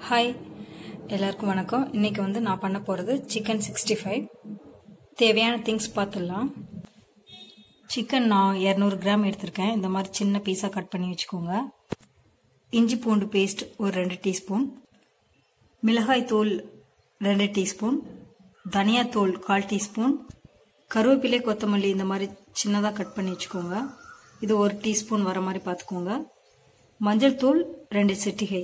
hi எல்லாருக்கும் வணக்கம் இன்னைக்கு வந்து நான் பண்ண போகிறது சிக்கன் சிக்ஸ்டி ஃபைவ் தேவையான திங்ஸ் பார்த்துடலாம் சிக்கன் நான் இரநூறு கிராம் எடுத்திருக்கேன் இந்த மாதிரி சின்ன பீஸாக கட் பண்ணி வச்சுக்கோங்க இஞ்சி பூண்டு பேஸ்ட் ஒரு ரெண்டு டீஸ்பூன் மிளகாய் தூள் ரெண்டு டீஸ்பூன் தனியாத்தூள் கால் டீஸ்பூன் கருவேப்பிலை கொத்தமல்லி இந்த மாதிரி சின்னதாக கட் பண்ணி வச்சுக்கோங்க இது ஒரு டீஸ்பூன் வர மாதிரி பார்த்துக்கோங்க மஞ்சள் தூள் ரெண்டு சிட்டிகை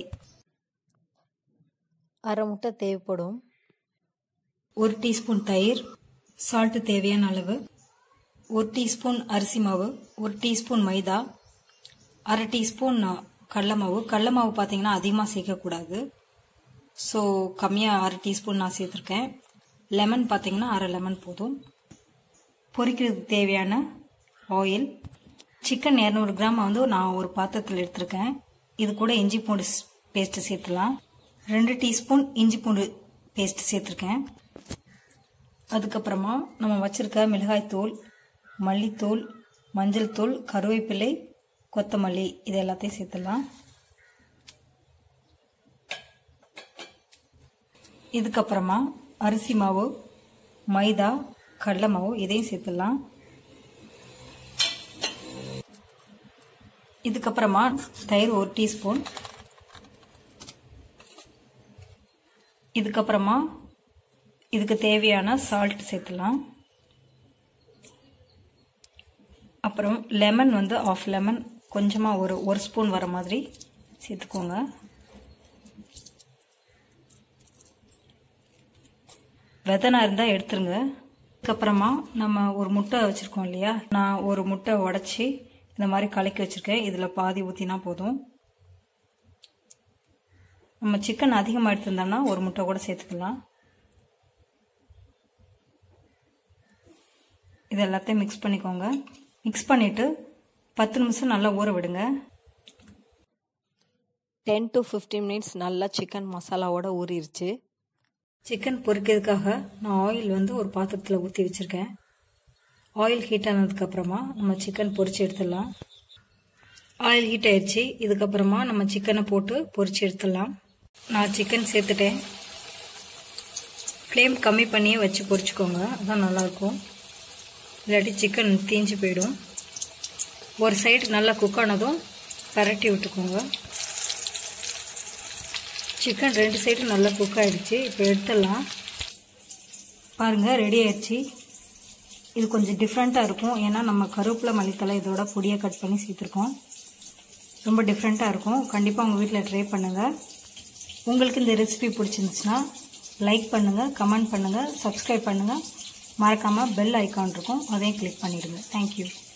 அரை முட்டை தேவைப்படும் ஒரு டீஸ்பூன் தயிர் சால்ட்டு தேவையான அளவு ஒரு டீஸ்பூன் அரிசி மாவு ஒரு டீஸ்பூன் மைதா அரை டீஸ்பூன் கடல மாவு கடல மாவு பார்த்தீங்கன்னா அதிகமாக சேர்க்கக்கூடாது ஸோ கம்மியாக அரை டீஸ்பூன் நான் சேர்த்துருக்கேன் லெமன் பார்த்தீங்கன்னா அரை லெமன் போதும் பொரிக்கிறதுக்கு தேவையான ஆயில் சிக்கன் இரநூறு கிராம் வந்து நான் ஒரு பாத்திரத்தில் எடுத்திருக்கேன் இது கூட இஞ்சி பூண்டு பேஸ்ட்டு சேர்த்துலாம் ரெண்டு டீஸ்பூன் இஞ்சி பூண்டு பேஸ்ட் சேர்த்துருக்கேன் அதுக்கப்புறமா நம்ம வச்சுருக்க மிளகாய்த்தூள் மல்லித்தூள் மஞ்சள் தூள் கருவேப்பிலை கொத்தமல்லி இது எல்லாத்தையும் சேர்த்துடலாம் இதுக்கப்புறமா அரிசி மாவு மைதா கடலை மாவு இதையும் சேர்த்துடலாம் இதுக்கப்புறமா தயிர் ஒரு டீஸ்பூன் இதுக்கப்புறமா இதுக்கு தேவையான சால்ட் சேர்த்துலாம் அப்புறம் லெமன் வந்து ஆஃப் லெமன் கொஞ்சமாக ஒரு ஒரு ஸ்பூன் வர மாதிரி சேர்த்துக்கோங்க வெதனா இருந்தால் எடுத்துருங்க அதுக்கப்புறமா நம்ம ஒரு முட்டை வச்சுருக்கோம் இல்லையா நான் ஒரு முட்டை உடச்சி இந்த மாதிரி கலக்கி வச்சுருக்கேன் இதில் பாதி ஊற்றினா போதும் நம்ம சிக்கன் அதிகமாக எடுத்திருந்தோம்னா ஒரு முட்டை கூட சேர்த்துக்கலாம் இது எல்லாத்தையும் மிக்ஸ் பண்ணிக்கோங்க மிக்ஸ் பண்ணிவிட்டு பத்து நிமிஷம் நல்லா ஊற விடுங்க டென் டு ஃபிஃப்டீன் மினிட்ஸ் நல்லா சிக்கன் மசாலாவோட ஊறிடுச்சு சிக்கன் பொரிக்கிறதுக்காக நான் ஆயில் வந்து ஒரு பாத்திரத்தில் ஊற்றி வச்சுருக்கேன் ஆயில் ஹீட் ஆனதுக்கப்புறமா நம்ம சிக்கன் பொரிச்சு எடுத்துடலாம் ஆயில் ஹீட் ஆயிடுச்சு இதுக்கப்புறமா நம்ம சிக்கனை போட்டு பொரிச்சு எடுத்துடலாம் நான் சிக்கன் சேர்த்துட்டேன் ஃப்ளேம் கம்மி பண்ணியே வச்சு பொரிச்சுக்கோங்க அதான் நல்லாயிருக்கும் இல்லாட்டி சிக்கன் தீஞ்சு போயிடும் ஒரு சைடு நல்லா குக் ஆனதும் பரட்டி விட்டுக்கோங்க சிக்கன் ரெண்டு சைடு நல்லா குக் ஆகிடுச்சு இப்போ எடுத்துடலாம் பாருங்கள் ரெடி ஆயிடுச்சு இது கொஞ்சம் டிஃப்ரெண்ட்டாக இருக்கும் ஏன்னா நம்ம கருவேப்பிலை மல்லித்தலை இதோட பொடியை கட் பண்ணி சேர்த்துருக்கோம் ரொம்ப டிஃப்ரெண்ட்டாக இருக்கும் கண்டிப்பாக உங்கள் வீட்டில் ட்ரை பண்ணுங்கள் உங்களுக்கு இந்த ரெசிபி பிடிச்சிருந்துச்சுன்னா லைக் பண்ணுங்கள் கமெண்ட் பண்ணுங்கள் சப்ஸ்கிரைப் பண்ணுங்கள் மறக்காமல் பெல் ஐக்கான் இருக்கும் அதையும் கிளிக் பண்ணிவிடுங்க தேங்க்யூ